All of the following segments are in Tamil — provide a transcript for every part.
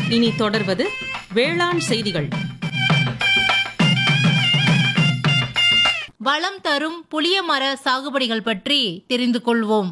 இனி தொடர்வது வேளாண் செய்திகள் வளம் தரும் புளிய மர சாகுபடிகள் பற்றி தெரிந்து கொள்வோம்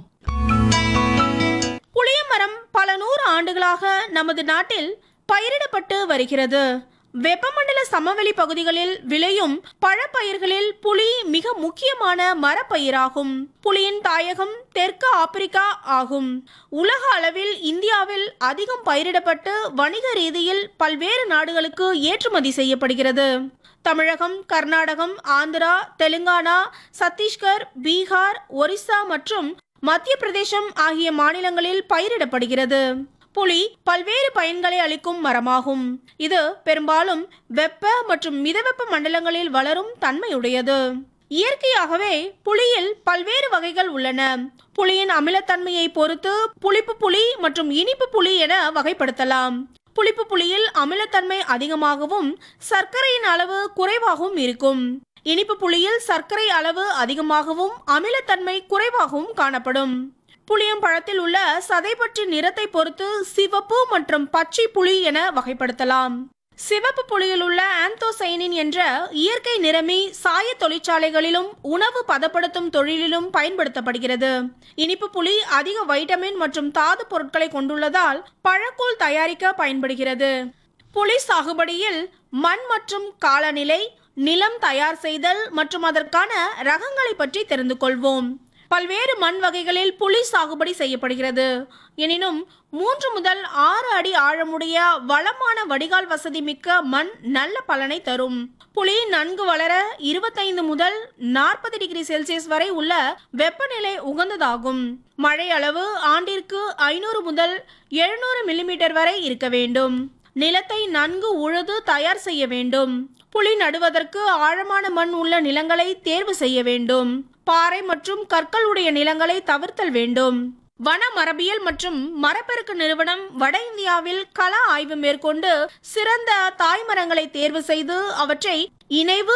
புளிய மரம் பல நூறு ஆண்டுகளாக நமது நாட்டில் பயிரிடப்பட்டு வருகிறது வெப்பமண்டல சமவெளி பகுதிகளில் விளையும் பழப்பயிர்களில் புளி மிக முக்கியமான மரப்பயிராகும் புளியின் தாயகம் தெற்கு ஆப்பிரிக்கா ஆகும் உலக அளவில் இந்தியாவில் அதிகம் பயிரிடப்பட்டு வணிக ரீதியில் பல்வேறு நாடுகளுக்கு ஏற்றுமதி செய்யப்படுகிறது தமிழகம் கர்நாடகம் ஆந்திரா தெலுங்கானா சத்தீஸ்கர் பீகார் ஒரிசா மற்றும் மத்திய பிரதேசம் ஆகிய மாநிலங்களில் பயிரிடப்படுகிறது புளி பல்வேறு பயன்களை அளிக்கும் மரமாகும் இது பெரும்பாலும் வெப்ப மற்றும் மிதவெப்ப மண்டலங்களில் வளரும் தன்மையுடையது இயற்கையாகவே புளியில் பல்வேறு வகைகள் உள்ளன புளியின் அமிலத்தன்மையை பொறுத்து புளிப்பு புளி மற்றும் இனிப்பு புளி என வகைப்படுத்தலாம் புளிப்பு புளியில் அமிலத்தன்மை அதிகமாகவும் சர்க்கரையின் அளவு குறைவாகவும் இருக்கும் இனிப்பு புளியில் சர்க்கரை அளவு அதிகமாகவும் அமிலத்தன்மை குறைவாகவும் காணப்படும் புளியம் பழத்தில் உள்ள சதைப்பற்று நிறத்தை பொறுத்து சிவப்பு மற்றும் பச்சை புளி என வகைப்படுத்தலாம் சிவப்பு புளியில் உள்ள ஆந்தோசைனின் என்ற இயற்கை நிறமி சாய தொழிற்சாலைகளிலும் உணவு பதப்படுத்தும் தொழிலிலும் பயன்படுத்தப்படுகிறது இனிப்பு புளி அதிக வைட்டமின் மற்றும் தாது பொருட்களை கொண்டுள்ளதால் பழக்கூழ் தயாரிக்க பயன்படுகிறது புளி சாகுபடியில் மண் மற்றும் காலநிலை நிலம் தயார் செய்தல் மற்றும் அதற்கான ரகங்களை பற்றி தெரிந்து கொள்வோம் பல்வேறு மண் வகைகளில் புளி சாகுபடி செய்யப்படுகிறது எனினும் மூன்று முதல் ஆறு அடி ஆழமுடைய வளமான வடிகால் வசதி மிக்க மண் நல்ல பலனை தரும் புளி நன்கு வளர இருபத்தைந்து முதல் நாற்பது டிகிரி செல்சியஸ் வரை உள்ள வெப்பநிலை உகந்ததாகும் மழை அளவு ஆண்டிற்கு ஐநூறு முதல் எழுநூறு மில்லிமீட்டர் வரை இருக்க வேண்டும் நிலத்தை நன்கு உழுது தயார் செய்ய வேண்டும் புளி நடுவதற்கு ஆழமான மண் உள்ள நிலங்களை தேர்வு செய்ய வேண்டும் பாறை மற்றும் கற்கள் உடைய நிலங்களை தவிர்த்தல் வேண்டும் வன மரபியல் மற்றும் மரப்பெருக்கு நிறுவனம் வட இந்தியாவில் கள ஆய்வு மேற்கொண்டு சிறந்த தாய்மரங்களை தேர்வு செய்து அவற்றை இணைவு